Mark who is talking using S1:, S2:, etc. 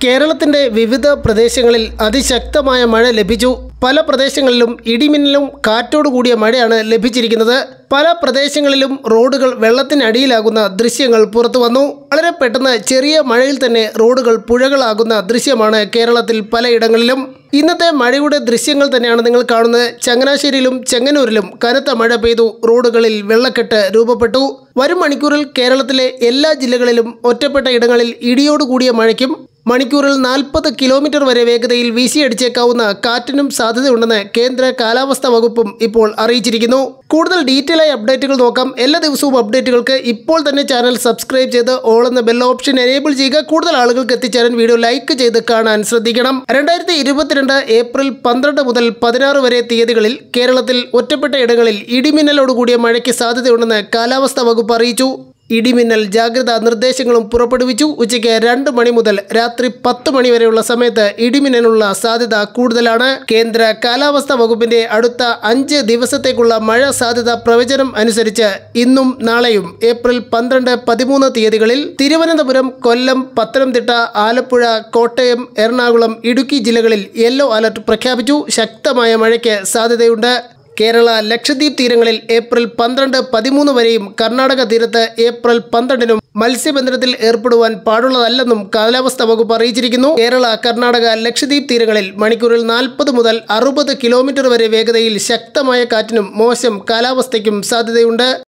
S1: കേരളത്തിന്റെ വിവിധ പ്രദേശങ്ങളിൽ അതിശക്തമായ മഴ ലഭിച്ചു പല പ്രദേശങ്ങളിലും ഇടിമിന്നലും കാറ്റോടു കൂടിയ മഴയാണ് ലഭിച്ചിരിക്കുന്നത് പല പ്രദേശങ്ങളിലും റോഡുകൾ വെള്ളത്തിനടിയിലാകുന്ന ദൃശ്യങ്ങൾ പുറത്തു വന്നു വളരെ പെട്ടെന്ന് ചെറിയ മഴയിൽ തന്നെ റോഡുകൾ പുഴകളാകുന്ന ദൃശ്യമാണ് കേരളത്തിൽ പലയിടങ്ങളിലും ഇന്നത്തെ മഴയുടെ ദൃശ്യങ്ങൾ തന്നെയാണ് നിങ്ങൾ കാണുന്നത് ചങ്ങനാശ്ശേരിയിലും ചെങ്ങന്നൂരിലും കനത്ത മഴ പെയ്തു റോഡുകളിൽ വെള്ളക്കെട്ട് രൂപപ്പെട്ടു വരും മണിക്കൂറിൽ കേരളത്തിലെ എല്ലാ ജില്ലകളിലും ഒറ്റപ്പെട്ട ഇടങ്ങളിൽ ഇടിയോടുകൂടിയ മഴയ്ക്കും മണിക്കൂറിൽ നാൽപ്പത് കിലോമീറ്റർ വരെ വേഗതയിൽ വീശിയടിച്ചേക്കാവുന്ന കാറ്റിനും സാധ്യതയുണ്ടെന്ന് കേന്ദ്ര കാലാവസ്ഥാ വകുപ്പും ഇപ്പോൾ അറിയിച്ചിരിക്കുന്നു കൂടുതൽ ഡീറ്റെയിൽ ആയി അപ്ഡേറ്റുകൾ നോക്കാം എല്ലാ ദിവസവും അപ്ഡേറ്റുകൾക്ക് ഇപ്പോൾ തന്നെ ചാനൽ സബ്സ്ക്രൈബ് ചെയ്ത് ഓൾ എന്ന ബെൽ ഓപ്ഷൻ എനേബിൾ ചെയ്യുക കൂടുതൽ ആളുകൾക്ക് എത്തിച്ചേരാൻ വീഡിയോ ലൈക്ക് ചെയ്ത് കാണാൻ ശ്രദ്ധിക്കണം രണ്ടായിരത്തി ഇരുപത്തിരണ്ട് ഏപ്രിൽ പന്ത്രണ്ട് മുതൽ പതിനാറ് വരെ തീയതികളിൽ കേരളത്തിൽ ഒറ്റപ്പെട്ട ഇടങ്ങളിൽ ഇടിമിന്നലോടുകൂടിയ മഴയ്ക്ക് സാധ്യതയുണ്ടെന്ന് കാലാവസ്ഥാ വകുപ്പ് അറിയിച്ചു ഇടിമിന്നൽ ജാഗ്രതാ നിർദ്ദേശങ്ങളും പുറപ്പെടുവിച്ചു ഉച്ചയ്ക്ക് രണ്ട് മണി മുതൽ രാത്രി പത്ത് മണി വരെയുള്ള സമയത്ത് ഇടിമിന്നലുള്ള സാധ്യത കൂടുതലാണ് കേന്ദ്ര കാലാവസ്ഥാ വകുപ്പിന്റെ അടുത്ത അഞ്ച് ദിവസത്തേക്കുള്ള മഴ സാധ്യത പ്രവചനം അനുസരിച്ച് ഇന്നും നാളെയും ഏപ്രിൽ പന്ത്രണ്ട് പതിമൂന്ന് തീയതികളിൽ തിരുവനന്തപുരം കൊല്ലം പത്തനംതിട്ട ആലപ്പുഴ കോട്ടയം എറണാകുളം ഇടുക്കി ജില്ലകളിൽ യെല്ലോ അലർട്ട് പ്രഖ്യാപിച്ചു ശക്തമായ മഴയ്ക്ക് സാധ്യതയുണ്ട് കേരള ലക്ഷദ്വീപ് തീരങ്ങളിൽ ഏപ്രിൽ പന്ത്രണ്ട് പതിമൂന്ന് വരെയും കർണാടക തീരത്ത് ഏപ്രിൽ പന്ത്രണ്ടിനും മത്സ്യബന്ധനത്തിൽ ഏർപ്പെടുവാൻ പാടുള്ളതല്ലെന്നും കാലാവസ്ഥാ വകുപ്പ് അറിയിച്ചിരിക്കുന്നു കേരള കർണാടക ലക്ഷദ്വീപ് തീരങ്ങളിൽ മണിക്കൂറിൽ നാൽപ്പത് മുതൽ അറുപത് കിലോമീറ്റർ വരെ വേഗതയിൽ ശക്തമായ കാറ്റിനും മോശം കാലാവസ്ഥയ്ക്കും സാധ്യതയുണ്ട്